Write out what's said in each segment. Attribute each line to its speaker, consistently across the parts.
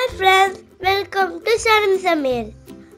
Speaker 1: friends welcome to சரண் சமையல்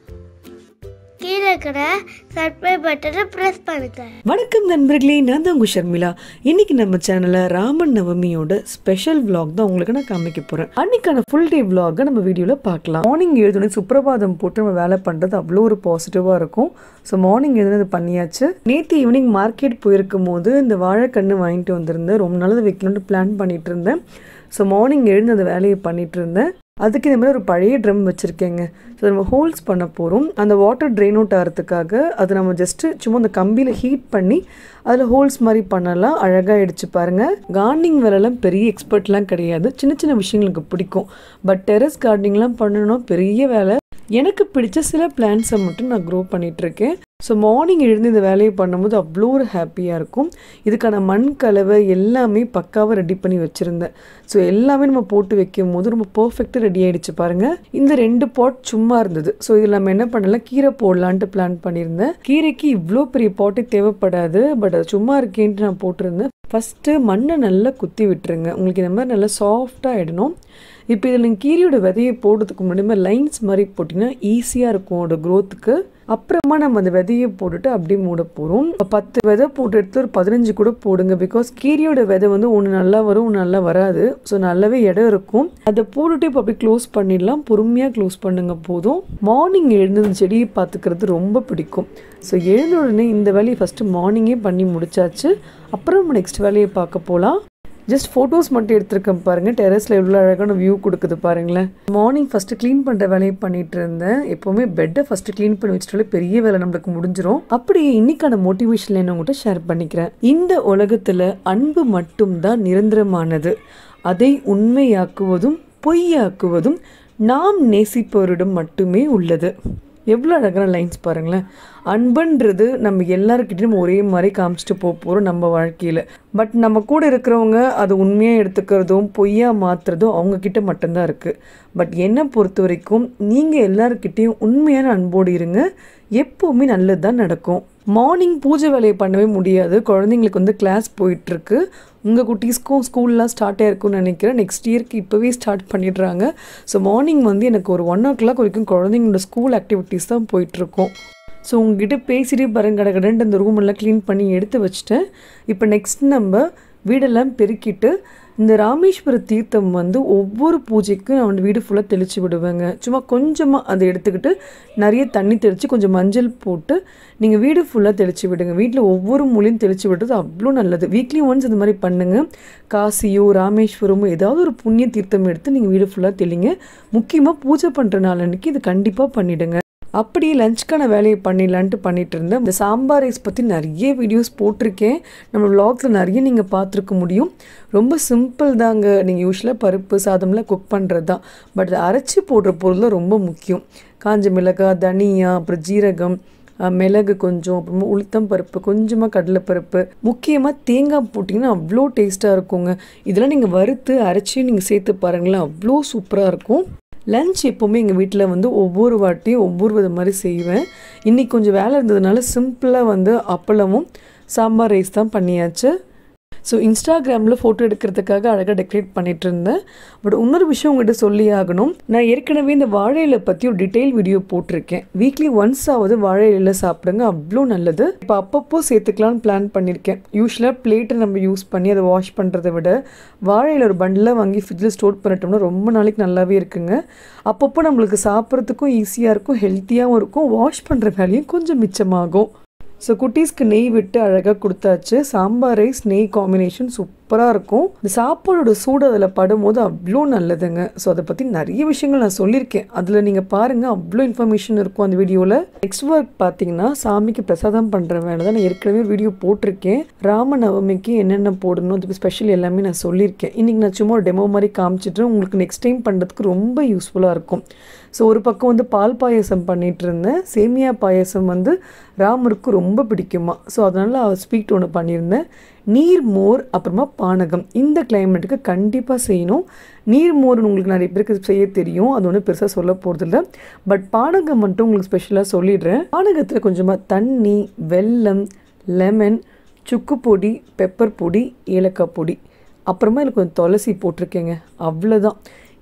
Speaker 1: கீழே இருக்கிற சப்ஸ்கிரைப் பட்டனை ப்ரெஸ் பண்ணுங்க
Speaker 2: வணக்கம் நண்பர்களே நான் தான் உங்கள் ஷர்மிளா இன்னைக்கு நம்ம சேனலில் ராமன் நவமியோட ஸ்பெஷல் vlog தான் உங்களுக்கு நான் காமிக்க போகிறேன் அன்னைக்கான ஃபுல் டே vlog நம்ம வீடியோவில் பார்க்கலாம் மார்னிங் எழுதுனே சுப்பிரபாதம் போட்டு நம்ம வேலை பண்ணுறது அவ்வளோ ஒரு பாசிட்டிவாக இருக்கும் ஸோ மார்னிங் எழுதுனது பண்ணியாச்சு நேற்று ஈவினிங் மார்க்கெட் போயிருக்கும் போது இந்த வாழைக்கன்று வாங்கிட்டு வந்திருந்தேன் ரொம்ப நாளது வைக்கணும்னு பிளான் பண்ணிட்டு இருந்தேன் ஸோ மார்னிங் எழுந்து அந்த வேலையை பண்ணிட்டு இருந்தேன் அதுக்கு இந்த மாதிரி ஒரு பழைய ட்ரம் வச்சுருக்கேங்க ஸோ நம்ம ஹோல்ஸ் பண்ண போகிறோம் அந்த வாட்டர் ட்ரெயின் அவுட் ஆகிறதுக்காக அது நம்ம ஜஸ்ட்டு சும்மா அந்த கம்பியில் ஹீட் பண்ணி அதில் ஹோல்ஸ் மாதிரி பண்ணலாம் அழகாக அடிச்சு பாருங்கள் கார்டனிங் வேலைலாம் பெரிய எக்ஸ்பர்ட்லாம் கிடையாது சின்ன சின்ன விஷயங்களுக்கு பிடிக்கும் பட் டெரஸ் கார்டனிங்லாம் பண்ணணும்னா பெரிய வேலை எனக்கு பிடிச்ச சில பிளான்ஸை மட்டும் நான் க்ரோ பண்ணிகிட்ருக்கேன் ஸோ மார்னிங் எழுந்து இந்த வேலையை பண்ணும்போது அவ்வளோ ஒரு ஹாப்பியாக இருக்கும் இதுக்கான மண் கலவை எல்லாமே பக்காவாக ரெடி பண்ணி வச்சுருந்தேன் ஸோ எல்லாமே நம்ம போட்டு வைக்கும் போது ரொம்ப பர்ஃபெக்டாக ரெடி ஆயிடுச்சு பாருங்கள் இந்த ரெண்டு பாட் சும்மா இருந்தது ஸோ இதில் நம்ம என்ன பண்ணலாம் கீரை போடலான்ட்டு பிளான் பண்ணியிருந்தேன் கீரைக்கு இவ்வளோ பெரிய பாட்டே தேவைப்படாது பட் அது சும்மா இருக்கேன்ட்டு நான் போட்டிருந்தேன் ஃபஸ்ட்டு மண்ணை நல்லா குத்தி விட்டுருங்க உங்களுக்கு இந்த மாதிரி நல்லா சாஃப்டாக ஆகிடணும் இப்போ இதில் நீங்கள் கீரையோட விதையை போடுறதுக்கு முன்னாடி லைன்ஸ் மாதிரி போட்டிங்கன்னா ஈஸியாக இருக்கும் அதோட க்ரோத்துக்கு அப்புறமா நம்ம அந்த விதையை போட்டுட்டு அப்படியே மூட போகிறோம் பத்து விதை போட்டு எடுத்து ஒரு பதினஞ்சு கூட போடுங்க பிகாஸ் கீரையோட விதை வந்து ஒன்று நல்லா வரும் ஒன்று நல்லா வராது ஸோ நல்லாவே இடம் இருக்கும் அதை போட்டுட்டு இப்போ அப்படியே க்ளோஸ் பண்ணிடலாம் பொறுமையாக க்ளோஸ் பண்ணுங்க போதும் மார்னிங் எழுந்து இந்த செடியை பார்த்துக்கிறது ரொம்ப பிடிக்கும் ஸோ எழுந்த உடனே இந்த வேலையை ஃபஸ்ட்டு மார்னிங்கே பண்ணி முடிச்சாச்சு அப்புறம் நம்ம நெக்ஸ்ட் வேலையை பார்க்க போகலாம் ஜஸ்ட் ஃபோட்டோஸ் மட்டும் எடுத்திருக்கேன் பாருங்கள் டெரஸில் எவ்வளோ அழகான வியூ கொடுக்குது பாருங்களேன் மார்னிங் ஃபஸ்ட்டு க்ளீன் பண்ணுற வேலையை பண்ணிட்டு இருந்தேன் எப்போவுமே பெட்டை ஃபஸ்ட்டு க்ளீன் பண்ணி வச்சுட்டாலே பெரிய வேலை நம்மளுக்கு முடிஞ்சிரும் அப்படியே இன்னைக்கான மோட்டிவேஷன் என்ன உங்கள்கிட்ட ஷேர் பண்ணிக்கிறேன் இந்த உலகத்தில் அன்பு மட்டும்தான் நிரந்தரமானது அதை உண்மையாக்குவதும் பொய்யாக்குவதும் நாம் நேசிப்பவரிடம் மட்டுமே உள்ளது எவ்வளோ அழகான லைன்ஸ் பாருங்களேன் அன்புன்றது நம்ம எல்லாருக்கிட்டையும் ஒரே மாதிரி காமிச்சிட்டு போக போகிறோம் நம்ம வாழ்க்கையில் பட் நம்ம கூட இருக்கிறவங்க அது உண்மையாக எடுத்துக்கிறதும் பொய்யா மாற்றுறதும் அவங்கக்கிட்ட மட்டும்தான் இருக்குது பட் என்னை பொறுத்த வரைக்கும் நீங்கள் எல்லாருக்கிட்டேயும் உண்மையான அன்போடு இருங்க எப்போவுமே நல்லது தான் நடக்கும் மார்னிங் பூஜை வேலையை பண்ணவே முடியாது குழந்தைங்களுக்கு வந்து கிளாஸ் போயிட்டுருக்கு உங்கள் குட்டீஸ்க்கும் ஸ்கூல்லாம் ஸ்டார்ட் ஆயிருக்கும்னு நினைக்கிறேன் நெக்ஸ்ட் இயர்க்கு இப்போவே ஸ்டார்ட் பண்ணிடுறாங்க ஸோ மார்னிங் வந்து எனக்கு ஒரு ஒன் ஓ கிளாக் வரைக்கும் குழந்தைங்களோட ஸ்கூல் ஆக்டிவிட்டீஸ் தான் போயிட்டுருக்கோம் ஸோ உங்ககிட்ட பேசிட்டே பாருங்க கடகடன்ட்டு அந்த ரூம் எல்லாம் க்ளீன் பண்ணி எடுத்து வச்சுட்டேன் இப்போ நெக்ஸ்ட் நம்ம வீடெல்லாம் பெருக்கிட்டு இந்த ராமேஸ்வர தீர்த்தம் வந்து ஒவ்வொரு பூஜைக்கும் நான் வந்து வீடு ஃபுல்லாக தெளித்து விடுவேங்க சும்மா கொஞ்சமாக அதை எடுத்துக்கிட்டு நிறைய தண்ணி தெளித்து கொஞ்சம் மஞ்சள் போட்டு நீங்கள் வீடு ஃபுல்லாக தெளித்து விடுங்க வீட்டில் ஒவ்வொரு மூலையும் தெளித்து விடுறது அவ்வளோ நல்லது வீக்லி ஒன்ஸ் இந்த மாதிரி பண்ணுங்கள் காசியோ ராமேஸ்வரமோ ஏதாவது ஒரு புண்ணிய தீர்த்தம் எடுத்து நீங்கள் வீடு ஃபுல்லாக தெளிங்க முக்கியமாக பூஜை பண்ணுற நாள் அன்னைக்கு இது கண்டிப்பாக பண்ணிவிடுங்க அப்படியே லஞ்சுக்கான வேலையை பண்ணிடலான்ட்டு பண்ணிட்டு இருந்தேன் இந்த சாம்பார் ரைஸ் பற்றி நிறைய வீடியோஸ் போட்டிருக்கேன் நம்ம விலாக்ஸில் நிறைய நீங்கள் பார்த்துருக்க முடியும் ரொம்ப சிம்பிள் தாங்க நீங்கள் யூஸ்வலாக பருப்பு சாதம்லாம் குக் பண்ணுறது தான் பட் அதை அரைச்சி போடுற பொருள் தான் ரொம்ப முக்கியம் காஞ்ச மிளகாய் தனியா அப்புறம் ஜீரகம் அஹ், மிளகு கொஞ்சம் அப்புறமா உளுத்தம் பருப்பு கொஞ்சமாக கடலைப்பருப்பு முக்கியமாக தேங்காய் போட்டிங்கன்னா அவ்வளோ டேஸ்ட்டாக இருக்குங்க இதெல்லாம் நீங்கள் வறுத்து அரைச்சி நீங்கள் சேர்த்து பாருங்களேன் அவ்வளோ சூப்பராக இருக்கும் லஞ்ச் எப்போவுமே எங்கள் வீட்டில் வந்து ஒவ்வொரு வாட்டியும் ஒவ்வொரு வித மாதிரி செய்வேன் இன்றைக்கி கொஞ்சம் வேலை இருந்ததுனால சிம்பிளாக வந்து அப்பளமும் சாம்பார் ரைஸ் தான் பண்ணியாச்சு ஸோ இன்ஸ்டாகிராமில் ஃபோட்டோ எடுக்கிறதுக்காக அழகாக டெக்கரேட் பண்ணிட்டு இருந்தேன் பட் இன்னொரு விஷயம் உங்கள்கிட்ட சொல்லி ஆகணும் நான் ஏற்கனவே இந்த வாழை இலை பற்றி ஒரு டீட்டெயில் வீடியோ போட்டிருக்கேன் வீக்லி ஒன்ஸ் ஆகுது வாழை இலையில் சாப்பிடுங்க அவ்வளோ நல்லது இப்போ அப்பப்போ சேர்த்துக்கலாம்னு பிளான் பண்ணியிருக்கேன் யூஸ்வலாக பிளேட்டை நம்ம யூஸ் பண்ணி அதை வாஷ் பண்ணுறதை விட வாழை இலை ஒரு பண்டிலாக வாங்கி ஃப்ரிட்ஜில் ஸ்டோர் பண்ணிட்டோம்னா ரொம்ப நாளைக்கு நல்லாவே இருக்குங்க அப்பப்போ நம்மளுக்கு சாப்பிட்றதுக்கும் ஈஸியாக இருக்கும் ஹெல்த்தியாகவும் இருக்கும் வாஷ் பண்ணுற வேலையும் கொஞ்சம் மிச்சமாகும் ஸோ குட்டீஸ்க்கு நெய் விட்டு அழகாக கொடுத்தாச்சு சாம்பார் ரைஸ் நெய் காம்பினேஷன் சூப்பராக இருக்கும் இந்த சாப்பாடோட சூடு அதில் படும்போது அவ்வளோ நல்லதுங்க ஸோ அதை பற்றி நிறைய விஷயங்கள் நான் சொல்லியிருக்கேன் அதில் நீங்கள் பாருங்கள் அவ்வளோ இன்ஃபர்மேஷன் இருக்கும் அந்த வீடியோவில் நெக்ஸ்ட் ஒர்க் பார்த்தீங்கன்னா சாமிக்கு பிரசாதம் பண்ணுற வேலை தான் நான் ஏற்கனவே வீடியோ போட்டிருக்கேன் ராம நவமிக்கு என்னென்ன போடணும் அது ஸ்பெஷல் எல்லாமே நான் சொல்லியிருக்கேன் இன்றைக்கி நான் சும்மா ஒரு டெமோ மாதிரி காமிச்சிட்டு உங்களுக்கு நெக்ஸ்ட் டைம் பண்ணுறதுக்கு ரொம்ப யூஸ்ஃபுல்லாக இருக்கும் ஸோ ஒரு பக்கம் வந்து பால் பாயசம் பண்ணிட்டு இருந்தேன் சேமியா பாயசம் வந்து ராமருக்கு ரொம்ப பிடிக்குமா ஸோ அதனால் ஸ்வீட் ஒன்று பண்ணியிருந்தேன் நீர் மோர் அப்புறமா பானகம் இந்த கிளைமேட்டுக்கு கண்டிப்பாக செய்யணும் நீர் மோர் உங்களுக்கு நிறைய பேருக்கு செய்ய தெரியும் அது ஒன்றும் பெருசாக சொல்ல போகிறதில்ல பட் பானகம் மட்டும் உங்களுக்கு ஸ்பெஷலாக சொல்லிடுறேன் பானகத்தில் கொஞ்சமாக தண்ணி வெல்லம் லெமன் சுக்கு பொடி பெப்பர் பொடி ஏலக்காய் பொடி அப்புறமா இதுல கொஞ்சம் துளசி போட்டிருக்கேங்க அவ்வளோதான்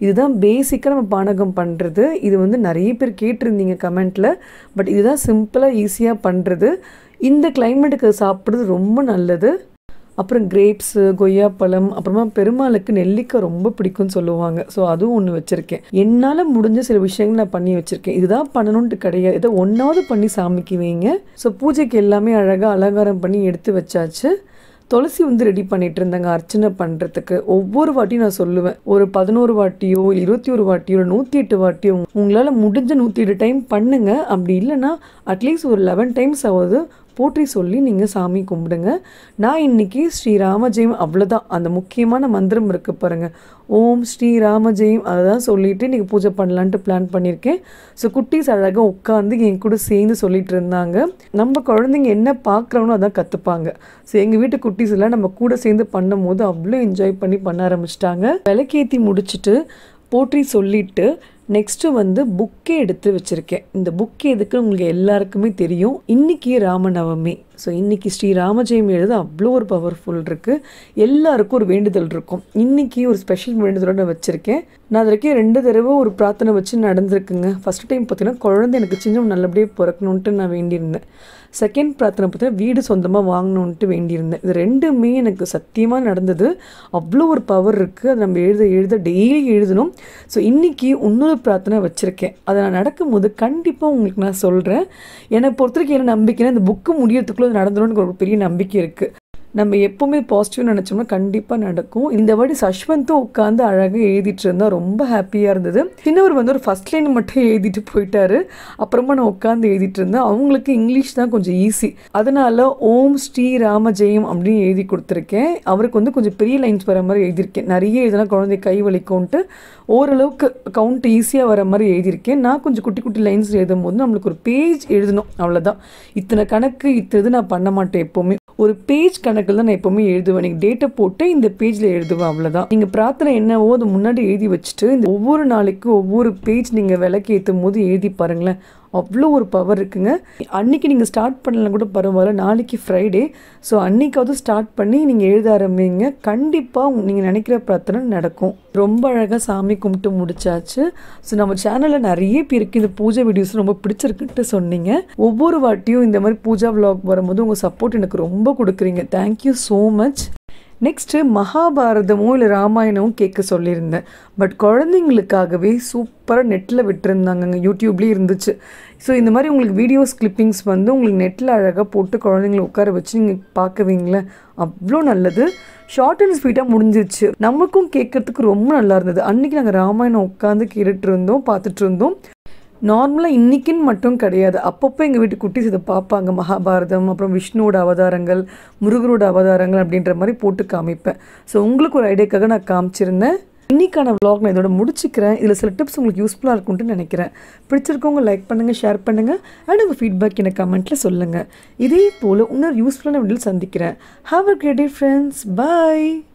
Speaker 2: இதுதான் பேசிக்காக நம்ம பானகம் பண்ணுறது இது வந்து நிறைய பேர் கேட்டிருந்தீங்க கமெண்ட்டில் பட் இதுதான் சிம்பிளாக ஈஸியாக பண்ணுறது இந்த கிளைமேட்டுக்கு சாப்பிட்றது ரொம்ப நல்லது அப்புறம் கிரேப்ஸு கொய்யாப்பழம் அப்புறமா பெருமாளுக்கு நெல்லிக்காய் ரொம்ப பிடிக்கும்னு சொல்லுவாங்க ஸோ அதுவும் ஒன்று வச்சுருக்கேன் என்னால் முடிஞ்ச சில விஷயங்கள் நான் பண்ணி வச்சுருக்கேன் இதுதான் பண்ணணுன்ட்டு கிடையாது இதை ஒன்றாவது பண்ணி சாமிக்கு வைங்க ஸோ பூஜைக்கு எல்லாமே அழகாக அலங்காரம் பண்ணி எடுத்து வச்சாச்சு துளசி வந்து ரெடி பண்ணிட்டு இருந்தாங்க அர்ச்சனை பண்ணுறதுக்கு ஒவ்வொரு வாட்டியும் நான் சொல்லுவேன் ஒரு பதினோரு வாட்டியோ இல்லை இருபத்தி ஒரு வாட்டியோ இல்லை நூற்றி எட்டு வாட்டியோ உங்களால் முடிஞ்ச நூற்றி எட்டு டைம் பண்ணுங்க அப்படி இல்லைன்னா அட்லீஸ்ட் ஒரு லெவன் டைம்ஸ் ஆகுது போற்றி சொல்லி நீங்கள் சாமி கும்பிடுங்க நான் இன்னைக்கு ஸ்ரீ ராமஜெயம் அவ்வளோதான் அந்த முக்கியமான மந்திரம் இருக்கு பாருங்க ஓம் ஸ்ரீ ராமஜெயம் அதை தான் சொல்லிட்டு இன்றைக்கி பூஜை பண்ணலான்ட்டு பிளான் பண்ணியிருக்கேன் ஸோ குட்டீஸ் அழகாக உட்காந்து என் கூட சேர்ந்து சொல்லிட்டு இருந்தாங்க நம்ம குழந்தைங்க என்ன பார்க்குறவனோ அதான் கற்றுப்பாங்க ஸோ எங்கள் வீட்டு குட்டீஸ் எல்லாம் நம்ம கூட சேர்ந்து பண்ணும் போது அவ்வளோ என்ஜாய் பண்ணி பண்ண ஆரம்பிச்சிட்டாங்க விளக்கேற்றி முடிச்சுட்டு போற்றி சொல்லிட்டு நெக்ஸ்ட்டு வந்து புக்கே எடுத்து வச்சுருக்கேன் இந்த புக் எதுக்கு உங்களுக்கு எல்லாருக்குமே தெரியும் இன்னைக்கு ராமநவமி ஸோ இன்னைக்கு ஸ்ரீ ராமஜெயம் எழுத அவ்வளோ ஒரு பவர்ஃபுல் இருக்குது எல்லாருக்கும் ஒரு வேண்டுதல் இருக்கும் இன்னைக்கு ஒரு ஸ்பெஷல் வேண்டுதலோட நான் வச்சுருக்கேன் நான் அது வரைக்கும் ரெண்டு தடவை ஒரு பிரார்த்தனை வச்சு நடந்திருக்குங்க ஃபஸ்ட் டைம் பார்த்தீங்கன்னா குழந்தை எனக்கு சின்ன நல்லபடியாக பிறக்கணுன்ட்டு நான் வேண்டியிருந்தேன் செகண்ட் பிரார்த்தனை பார்த்தீங்கன்னா வீடு சொந்தமாக வாங்கணுன்ட்டு வேண்டியிருந்தேன் இது ரெண்டுமே எனக்கு சத்தியமாக நடந்தது அவ்வளோ ஒரு பவர் இருக்குது அதை நம்ம எழுத எழுத டெய்லி எழுதணும் ஸோ இன்றைக்கி இன்னொரு பிரார்த்தனை வச்சுருக்கேன் அதை நான் நடக்கும்போது கண்டிப்பாக உங்களுக்கு நான் சொல்கிறேன் என்னை பொறுத்த வரைக்கும் என்ன நம்பிக்கைன்னா இந்த புக்கு முடியறதுக்குள்ளே நடந்துடும் எனக்கு ஒரு பெரிய நம்பிக்கை இருக்குது நம்ம எப்போவுமே பாசிட்டிவ் நினச்சோம்னா கண்டிப்பாக நடக்கும் இந்த வாட்டி சஷ்வந்தும் உட்காந்து அழகாக எழுதிட்டு இருந்தா ரொம்ப ஹாப்பியாக இருந்தது சின்னவர் வந்து ஒரு ஃபர்ஸ்ட் லைன் மட்டும் எழுதிட்டு போயிட்டாரு அப்புறமா நான் உட்காந்து எழுதிட்டு இருந்தேன் அவங்களுக்கு இங்கிலீஷ் தான் கொஞ்சம் ஈஸி அதனால ஓம் ஸ்ரீ ராம ஜெயம் அப்படின்னு எழுதி கொடுத்துருக்கேன் அவருக்கு வந்து கொஞ்சம் பெரிய லைன்ஸ் வர மாதிரி எழுதியிருக்கேன் நிறைய எழுதினா குழந்தை கை வலிக்கும்ன்ட்டு ஓரளவுக்கு கவுண்ட் ஈஸியாக வர மாதிரி எழுதியிருக்கேன் நான் கொஞ்சம் குட்டி குட்டி லைன்ஸ் எழுதும் போது நம்மளுக்கு ஒரு பேஜ் எழுதணும் அவ்வளோதான் இத்தனை கணக்கு இத்தனை இது நான் பண்ண மாட்டேன் எப்போவுமே ஒரு பேஜ் கணக்கில் தான் நான் எப்போவுமே எழுதுவேன் நீங்கள் டேட்டை போட்டு இந்த பேஜில் எழுதுவேன் அவ்வளோதான் நீங்கள் பிரார்த்தனை என்னவோ அது முன்னாடி எழுதி வச்சுட்டு இந்த ஒவ்வொரு நாளைக்கு ஒவ்வொரு பேஜ் நீங்கள் விளக்கு ஏற்றும் போது எழுதி பாருங்களேன் அவ்வளோ ஒரு பவர் இருக்குங்க அன்னைக்கு நீங்கள் ஸ்டார்ட் பண்ணலாம் கூட பரவாயில்ல நாளைக்கு ஃப்ரைடே ஸோ அன்னைக்காவது ஸ்டார்ட் பண்ணி நீங்கள் எழுத ஆரம்பிங்க கண்டிப்பாக நீங்கள் நினைக்கிற பிரார்த்தனை நடக்கும் ரொம்ப அழகாக சாமி கும்பிட்டு முடிச்சாச்சு ஸோ நம்ம சேனலில் நிறைய பேருக்கு இந்த பூஜை வீடியோஸ் ரொம்ப பிடிச்சிருக்குன்ட்டு சொன்னீங்க ஒவ்வொரு வாட்டியும் இந்த மாதிரி பூஜா vlog வரும்போது உங்கள் சப்போர்ட் எனக்கு ரொம்ப கொடுக்குறீங்க தேங்க்யூ ஸோ மச் நெக்ஸ்ட்டு மகாபாரதமோ இல்லை ராமாயணமும் கேட்க சொல்லியிருந்தேன் பட் குழந்தைங்களுக்காகவே சூப்பராக நெட்டில் விட்டுருந்தாங்கங்க யூடியூப்லேயே இருந்துச்சு ஸோ இந்த மாதிரி உங்களுக்கு வீடியோஸ் கிளிப்பிங்ஸ் வந்து உங்களுக்கு நெட்டில் அழகாக போட்டு குழந்தைங்களை உட்கார வச்சு நீங்கள் பார்க்குவீங்களே அவ்வளோ நல்லது ஷார்ட் அண்ட் ஸ்வீட்டாக முடிஞ்சிருச்சு நமக்கும் கேட்கறதுக்கு ரொம்ப நல்லா இருந்தது அன்றைக்கி நாங்கள் ராமாயணம் உட்காந்து கேட்டுட்டு இருந்தோம் பார்த்துட்டு இருந்தோம் நார்மலாக இன்னைக்குன்னு மட்டும் கிடையாது அப்பப்போ எங்கள் வீட்டு குட்டீஸ் இதை பார்ப்பாங்க மகாபாரதம் அப்புறம் விஷ்ணுவோட அவதாரங்கள் முருகரோட அவதாரங்கள் அப்படின்ற மாதிரி போட்டு காமிப்பேன் ஸோ உங்களுக்கு ஒரு ஐடியாக்காக நான் காமிச்சிருந்தேன் இன்னைக்கான vlog நான் இதோட முடிச்சுக்கிறேன் இதில் சில டிப்ஸ் உங்களுக்கு யூஸ்ஃபுல்லாக இருக்கும்ட்டு நினைக்கிறேன் பிடிச்சிருக்கவங்க லைக் பண்ணுங்கள் ஷேர் பண்ணுங்கள் அண்ட் உங்கள் ஃபீட்பேக் எனக்கு கமெண்ட்டில் சொல்லுங்கள் இதே போல் இன்னொரு யூஸ்ஃபுல்லான வீடியோ சந்திக்கிறேன் have a great day friends bye